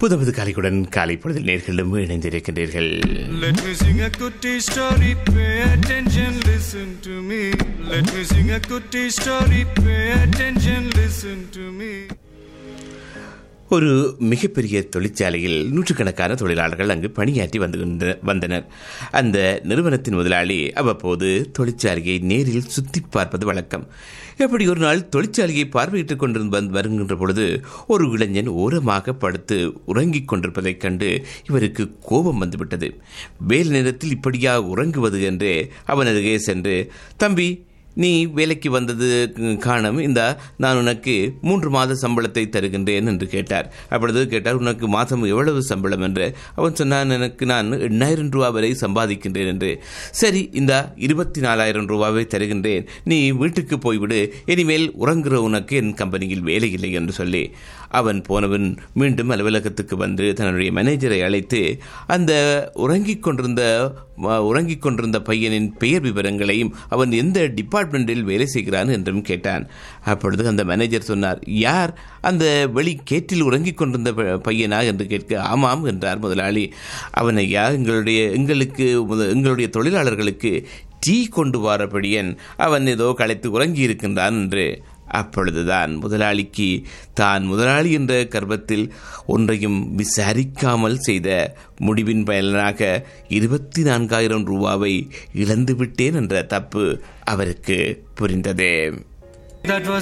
புதுமது காலைக்குடன் காலை பொழுதில் நேர்களும் இணைந்திருக்கின்றீர்கள் Let me sing a goodie story, pay attention, listen to me. Let me sing a goodie story, pay attention, listen to me. ஒரு மிகப்பெரிய தொழிற்சாலையில் நூற்றுக்கணக்கான தொழிலாளர்கள் அங்கு பணியாற்றி வந்து கொண்ட- வந்தனர் அந்த நிறுவனத்தின் முதலாளி அவ்வப்போது தொழிற்சாலையை நேரில் சுத்தி பார்ப்பது வழக்கம் எப்படி ஒரு நாள் தொழிற்சாலையை பார்வையிட்டுக் கொண்டிருந்து வந்து- வருகின்ற பொழுது ஒரு இளைஞன் ஓரமாக படுத்து உறங்கிக் கொண்டிருப்பதைக் கண்டு இவருக்கு கோபம் வந்துவிட்டது வேல் நேரத்தில் இப்படியா உறங்குவது என்று அவன் அருகே சென்று தம்பி நீ வேலைக்கு வந்தது காணும் இந்த நான் உனக்கு மூன்று மாத சம்பளத்தை தருகின்றேன் என்று கேட்டார் அப்பொழுது கேட்டார் உனக்கு மாதம் எவ்வளவு சம்பளம் என்று அவன் சொன்னான் எனக்கு நான் எண்ணாயிரம் ரூபா வரை சம்பாதிக்கின்றேன் என்று சரி இந்த இருபத்தி நாலாயிரம் ரூபாவை தருகின்றேன் நீ வீட்டுக்கு போய்விடு இனிமேல் உறங்குற உனக்கு என் கம்பெனியில் வேலை இல்லை என்று சொல்லி அவன் போனவன் மீண்டும் அலுவலகத்துக்கு வந்து தன்னுடைய மேனேஜரை அழைத்து அந்த உறங்கிக் கொண்டிருந்த ம- உறங்கிக் கொண்டிருந்த பையனின் பெயர் விவரங்களையும் அவன் எந்த டிபார்ட்மெண்டில் வேலை செய்கிறான் என்றும் கேட்டான் அப்பொழுது அந்த மேனேஜர் சொன்னார் யார் அந்த வெளி கேட்டில் உறங்கிக் கொண்டிருந்த ப- பையனா என்று கேட்க ஆமாம் என்றார் முதலாளி அவனை யா எங்களுடைய எங்களுக்கு முத- எங்களுடைய தொழிலாளர்களுக்கு டீ கொண்டு வாரபடியன் அவன் ஏதோ களைத்து உறங்கி இருக்கின்றான் என்று அப்பொழுதுதான் முதலாளிக்கு தான் முதலாளி என்ற கர்வத்தில் ஒன்றையும் விசாரிக்காமல் செய்த முடிவின் பயனாக இருபத்தி நான்காயிரம் ரூபாவை இழந்துவிட்டேன் என்ற தப்பு அவருக்கு புரிந்தது That was